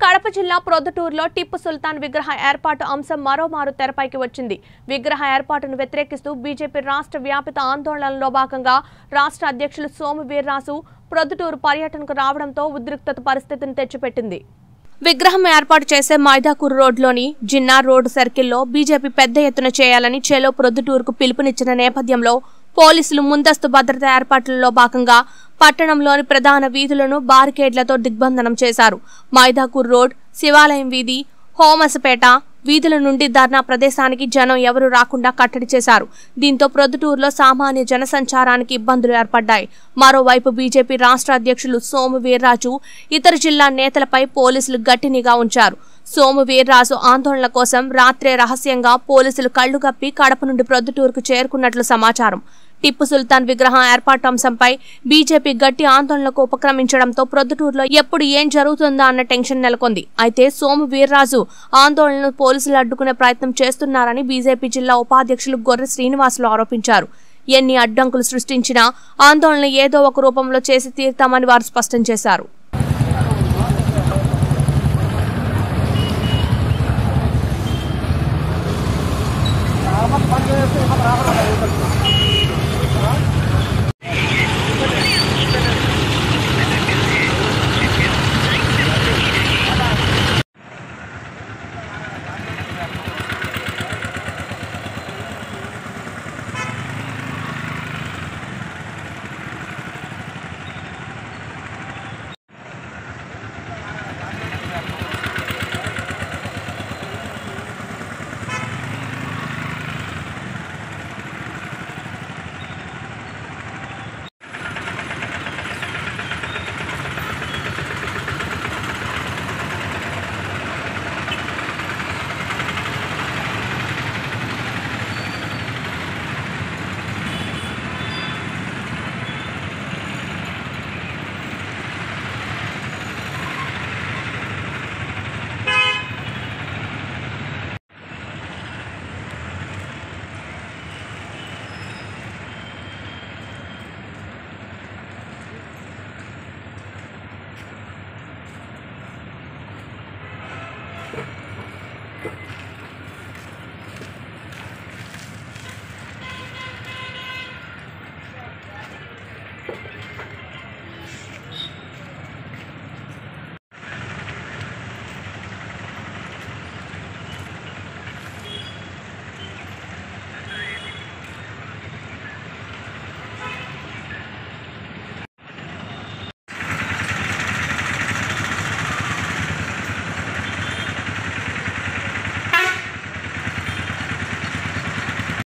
కడప జిల్లా ప్రొద్దుటూరులో టిప్పు సుల్తాన్ విగ్రహ ఏర్పాటు అంశం మరోమారు తెరపైకి వచ్చింది విగ్రహ ఏర్పాటును వ్యతిరేకిస్తూ బీజేపీ రాష్ట్ర వ్యాపిత ఆందోళనలో భాగంగా రాష్ట్ర అధ్యక్షులు సోము వీర్రాజు ప్రొద్దుటూరు పర్యటనకు రావడంతో ఉద్రిక్తత పరిస్థితిని తెచ్చిపెట్టింది విగ్రహం ఏర్పాటు చేసే మైదాకూరు రోడ్లోని జిన్నా రోడ్ సర్కిల్లో బీజేపీ పెద్ద ఎత్తున చేయాలని చెలో ప్రొద్దుటూరుకు పిలుపునిచ్చిన నేపథ్యంలో పోలీసులు ముందస్తు భద్రత ఏర్పాట్లలో భాగంగా పట్టణంలోని ప్రధాన వీధులను బారికేడ్లతో దిగ్బంధనం చేశారు మైదాకూర్ రోడ్ శివాలయం వీధి హోమసపేట వీధుల నుండి ధర్నా ప్రదేశానికి జనం ఎవరూ రాకుండా కట్టడి చేశారు దీంతో ప్రొద్దుటూరులో సామాన్య జనసంచారానికి ఇబ్బందులు ఏర్పడ్డాయి మరోవైపు బీజేపీ రాష్ట్ర అధ్యక్షులు సోము వీర్రాజు ఇతర జిల్లా నేతలపై పోలీసులు గట్టి నిఘా ఉంచారు సోము వీర్రాజు ఆందోళన కోసం రాత్రే రహస్యంగా పోలీసులు కళ్లు కప్పి కడప నుండి ప్రొద్దుటూరుకు చేరుకున్నట్లు సమాచారం టిప్పు సుల్తాన్ విగ్రహం ఏర్పాటు అంశంపై బీజేపీ గట్టి ఆందోళనకు ఉపక్రమించడంతో ప్రొద్దుటూరులో ఎప్పుడు ఏం జరుగుతుందా అన్న టెన్షన్ నెలకొంది అయితే సోము వీర్రాజు ఆందోళనను పోలీసులు అడ్డుకునే ప్రయత్నం చేస్తున్నారని బీజేపీ జిల్లా ఉపాధ్యక్షులు గొర్రె శ్రీనివాసులు ఆరోపించారు ఎన్ని అడ్డంకులు సృష్టించినా ఆందోళన ఏదో ఒక రూపంలో చేసి తీరుతామని వారు స్పష్టం చేశారు